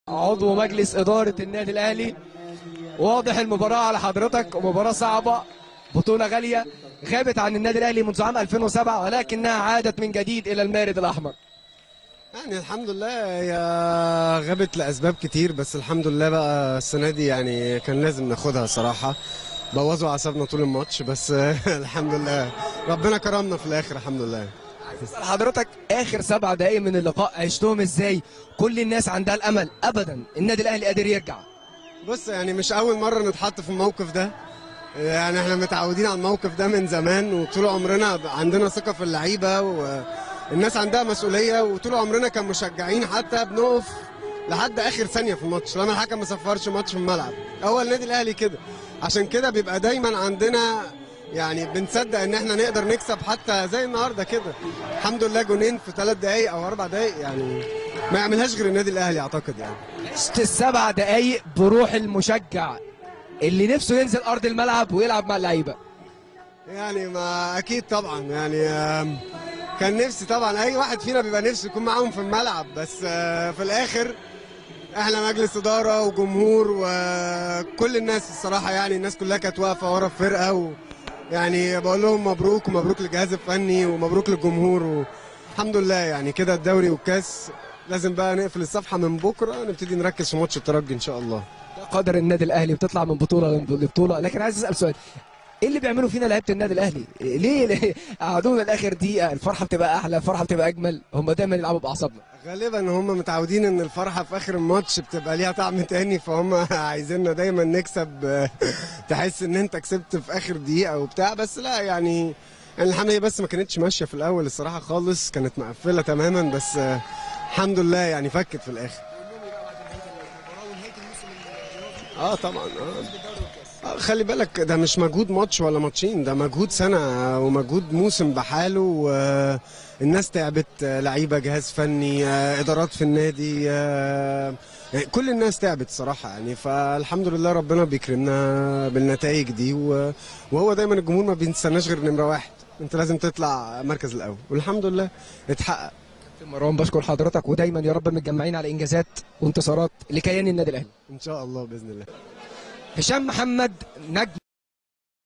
عضو مجلس إدارة النادي الأهلي واضح المباراة على حضرتك مباراة صعبة بطولة غالية غابت عن النادي الأهلي منذ عام 2007 ولكنها عادت من جديد إلى المارد الأحمر يعني الحمد لله هي غابت لاسباب كتير بس الحمد لله بقى السنه دي يعني كان لازم ناخدها صراحه بوظوا اعصابنا طول الماتش بس الحمد لله ربنا كرمنا في الاخر الحمد لله عايز أسأل حضرتك آخر سبع دقايق من اللقاء عشتهم إزاي كل الناس عندها الأمل أبدا النادي الأهلي قادر يرجع بص يعني مش اول مره نتحط في الموقف ده يعني احنا متعودين على الموقف ده من زمان وطول عمرنا عندنا ثقه في اللعيبه والناس عندها مسؤوليه وطول عمرنا كمشجعين حتى بنقف لحد اخر ثانيه في الماتش لما الحكم ما صفرش ماتش في الملعب هو النادي الاهلي كده عشان كده بيبقى دايما عندنا يعني بنصدق ان احنا نقدر نكسب حتى زي النهارده كده الحمد لله جونين في ثلاث دقائق او اربع دقائق يعني ما يعملهاش غير النادي الاهلي اعتقد يعني عشت السبع دقايق بروح المشجع اللي نفسه ينزل أرض الملعب ويلعب مع اللعيبة يعني ما اكيد طبعا يعني آم، كان نفسي طبعا اي واحد فينا بيبقى نفسه يكون معاهم في الملعب بس آه، في الاخر احنا مجلس اداره وجمهور وكل الناس الصراحه يعني الناس كلها كانت واقفه ورا الفرقه و يعني بقول لهم مبروك ومبروك للجهاز الفني ومبروك للجمهور والحمد لله يعني كده الدوري والكاس لازم بقى نقفل الصفحه من بكره نبتدي نركز في ماتش الترجي ان شاء الله ده قدر النادي الأهلي بتطلع من بطولة لبطولة لكن عايز أسأل سؤال ايه اللي بيعملوا فينا لعيبه النادي الاهلي؟ ليه ليه قعدونا لاخر دقيقه الفرحه بتبقى احلى الفرحه بتبقى اجمل هم دايما يلعبوا باعصابنا غالبا هم متعودين ان الفرحه في اخر الماتش بتبقى ليها طعم تاني فهم عايزيننا دايما نكسب آه، تحس ان انت كسبت في اخر دقيقه وبتاع بس لا يعني يعني الحمد لله بس ما كانتش ماشيه في الاول الصراحه خالص كانت مقفله تماما بس آه، الحمد لله يعني فكت في الاخر اه طبعا اه آه، خلي بالك ده مش مجهود ماتش ولا ماتشين ده مجهود سنة ومجهود موسم بحاله والناس تعبت آه، لعيبة جهاز فني آه، إدارات في النادي آه، يعني كل الناس تعبت صراحة يعني فالحمد لله ربنا بيكرمنا بالنتائج دي و- وهو دايما الجمهور ما بينسناش غير نمرة واحد انت لازم تطلع مركز الأول والحمد لله اتحقق مروان بشكر حضرتك ودايما يا رب متجمعين على انجازات وانتصارات لكيان النادي الاهلي ان شاء الله بإذن الله هشام محمد نجم